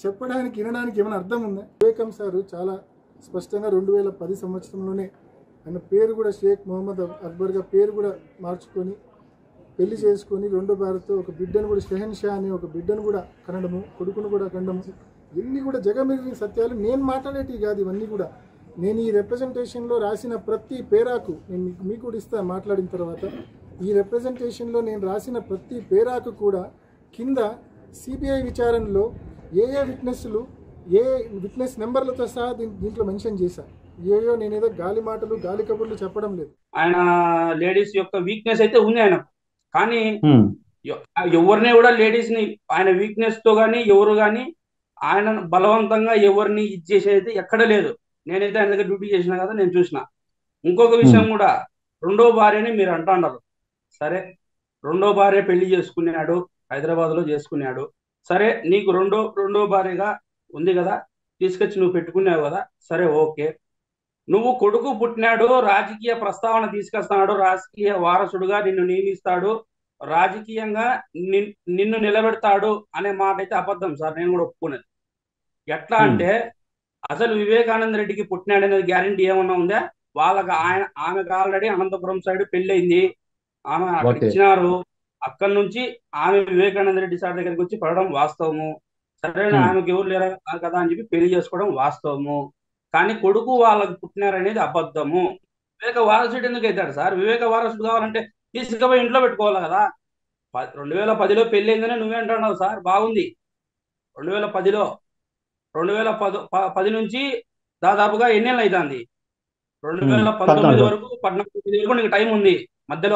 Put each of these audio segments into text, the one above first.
చెప్పడానికి వినడానికి ఏమైనా అర్థం ఉందా వివేకం సారు చాలా స్పష్టంగా రెండు వేల పది సంవత్సరంలోనే ఆయన పేరు కూడా షేక్ మొహమ్మద్ అక్బర్గా పేరు కూడా మార్చుకొని పెళ్లి చేసుకొని రెండో భార్యతో ఒక బిడ్డను కూడా షెహన్ షా అనే ఒక బిడ్డను కూడా కనడము కొడుకును కూడా కనడము ఇవన్నీ కూడా జగమెరిగిన సత్యాలు నేను మాట్లాడేటివి కాదు ఇవన్నీ కూడా నేను ఈ రిప్రజెంటేషన్లో రాసిన ప్రతి పేరాకు నేను మీకు మీకు కూడా ఇస్తాను మాట్లాడిన తర్వాత ఈ రిప్రజెంటేషన్లో నేను రాసిన ప్రతి పేరాకు కూడా కింద సిబిఐ విచారణలో ఏ ఏ విట్నెస్లు ఏ విట్నెస్ నెంబర్లతో సహా దీం- దీంట్లో మెన్షన్ చేశాను ఏయో నేనేదో గాలి మాటలు గాలి కబుర్లు చెప్పడం లేదు ఆయన లేడీస్ యొక్క వీక్నెస్ అయితే ఉంది ఆయన కానీ ఉమ్, ఎ- ఎవరిని కూడా లేడీస్ ని ఆయన వీక్నెస్ తో గానీ ఎవరు గానీ ఆయన బలవంతంగా ఎవరిని ఇది చేసేది ఎక్కడ లేదు నేనైతే ఆయన దగ్గర డ్యూటీ చేసిన కదా నేను చూసిన ఇంకొక విషయం కూడా రెండో భార్యని మీరు అంటున్నారు సరే రెండో భార్య పెళ్లి చేసుకున్నాడు హైదరాబాద్ లో చేసుకున్నాడు సరే నీకు రెండో రెండో భార్యగా ఉంది కదా తీసుకొచ్చి నువ్వు పెట్టుకున్నావు కదా సరే ఓకే నువ్వు కొడుకు పుట్టినాడు రాజకీయ ప్రస్తావన తీసుకొస్తున్నాడు రాజకీయ వారసుడుగా నిన్ను నియమిస్తాడు రాజకీయంగా నిన్- నిన్ను నిలబెడతాడు అనే మాట అయితే అబద్ధం సార్ నేను కూడా ఒప్పుకునేది ఎట్లా Hmm. అంటే అసలు వివేకానంద రెడ్డికి పుట్టినాడు అనేది గ్యారంటీ ఏమన్నా ఉందా వాళ్ళకి ఆయన ఆమెకు ఆల్రెడీ అనంతపురం సైడ్ పెళ్ళయింది ఆమె అక్కడ Okay. ఇచ్చినారు అక్కడి నుంచి ఆమె వివేకానంద రెడ్డి సార్ దగ్గరికి వచ్చి పడడం వాస్తవము సరే Hmm. ఆమెకి ఎవరు లేరు కదా అని చెప్పి పెళ్లి చేసుకోవడం వాస్తవము కానీ కొడుకు వాళ్ళకి పుట్టినారనేది అబద్ధము వివేక వారసుడు ఎందుకు అవుతాడు సార్ వివేక వారసుడు కావాలంటే తీసుకుపోయి ఇంట్లో పెట్టుకోవాలి కదా ప- రెండు వేల పదిలో పెళ్లి అయిందనే నువ్వే అంటున్నావు సార్ బాగుంది రెండు వేల పదిలో రెండు వేల పది ప- పది నుంచి దాదాపుగా ఎన్నేళ్ళు అవుతుంది రెండు వేల Hmm. పంతొమ్మిది పద్నాలుగు. వరకు పద్నాలుగు వరకు నీకు టైం ఉంది మధ్యలో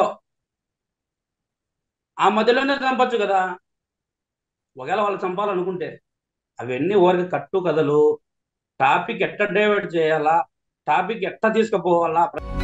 ఆ మధ్యలోనే చంపొచ్చు కదా ఒకవేళ వాళ్ళు చంపాలనుకుంటే అవన్నీ ఊరికి కట్టు కథలు టాపిక్ ఎట్ట డైవర్ట్ చేయాలా టాపిక్ ఎట్ట తీసుకుపోవాలా